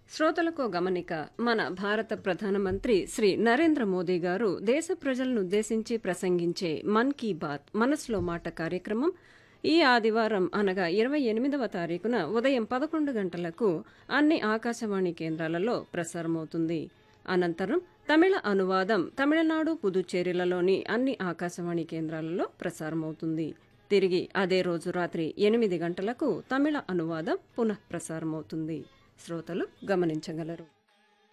శ్రోతలకు గమనిక మన భారత ప్రధానమంత్రి శ్రీ నరేంద్ర మోదీ గారు దేశ ప్రజలను ఉద్దేశించి ప్రసంగించే మన్ కీ బాత్ మనసులో మాట కార్యక్రమం ఈ ఆదివారం అనగా ఇరవై ఎనిమిదవ తారీఖున ఉదయం పదకొండు గంటలకు అన్ని ఆకాశవాణి కేంద్రాలలో ప్రసారమవుతుంది అనంతరం తమిళ అనువాదం తమిళనాడు పుదుచ్చేరిలలోని అన్ని ఆకాశవాణి కేంద్రాలలో ప్రసారమవుతుంది తిరిగి అదే రోజు రాత్రి ఎనిమిది గంటలకు తమిళ అనువాదం పునః ప్రసారమవుతుంది శ్రోతలు గమనించగలరు